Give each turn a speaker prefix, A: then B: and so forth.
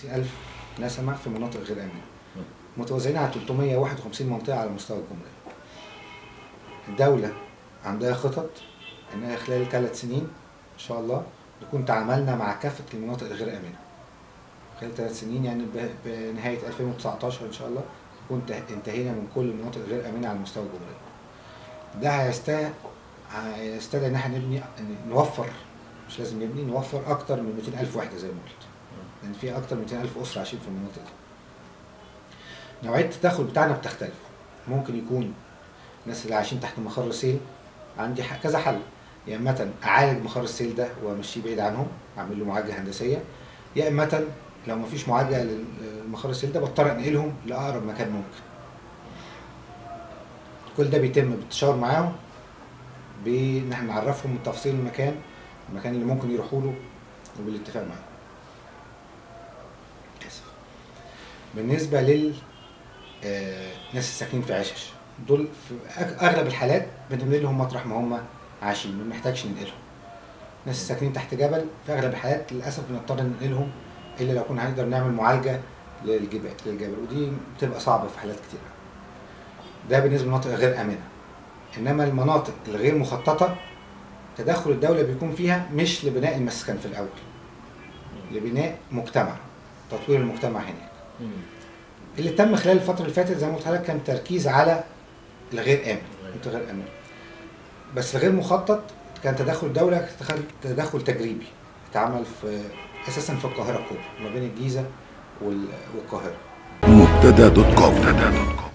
A: ألف نسمة في مناطق غير آمنة متوزعين على 351 منطقة على مستوى الجمهورية الدولة عندها خطط إنها خلال ثلاث سنين إن شاء الله نكون تعاملنا مع كافة المناطق الغير آمنة خلال ثلاث سنين يعني ب- بنهاية 2019 إن شاء الله نكون ته- انتهينا من كل المناطق الغير آمنة على مستوى الجمهورية ده هيست- هيستدعي إن احنا نبني إن نوفر مش لازم نبني نوفر أكتر من 200 ألف وحدة زي ما قلت لأن في أكتر من 200 ألف أسرة عايشين في المناطق دي نوعية التدخل بتاعنا بتختلف ممكن يكون الناس اللي عايشين تحت مخر السيل عندي ح- كذا حل يا اما اعالج مخر السيل ده وامشيه بعيد عنهم اعمل له معالجه هندسيه يا اما لو مفيش معالجه لل- لمخر السيل ده بضطر انقلهم لاقرب مكان ممكن كل ده بيتم بالتشاور معاهم بان احنا نعرفهم من تفاصيل المكان المكان اللي ممكن يروحوا له وبالاتفاق معاهم اسف بالنسبه لل آه، ناس الساكنين في عشش دول في أغ- اغلب الحالات بننقل لهم مطرح ما هم عايشين ما بنحتاجش ننقلهم ناس الساكنين تحت جبل في اغلب الحالات للاسف بنضطر ننقلهم الا لو كنا هنقدر نعمل معالجه للجبال للجبل ودي بتبقى صعبه في حالات كتير ده بالنسبه للمناطق غير امنه انما المناطق الغير مخططه تدخل الدوله بيكون فيها مش لبناء المسكن في الاول لبناء مجتمع تطوير المجتمع هناك اللي تم خلال الفترة اللي فاتت زي ما قلت لحضرتك كان تركيز على الغير آمن منطقة غير آمن بس الغير مخطط كان تدخل الدولة تدخل- تدخل تجريبي اتعمل في أساسا في القاهرة الكبرى ما بين الجيزة وال- والقاهرة
B: مبتدا دوت كوم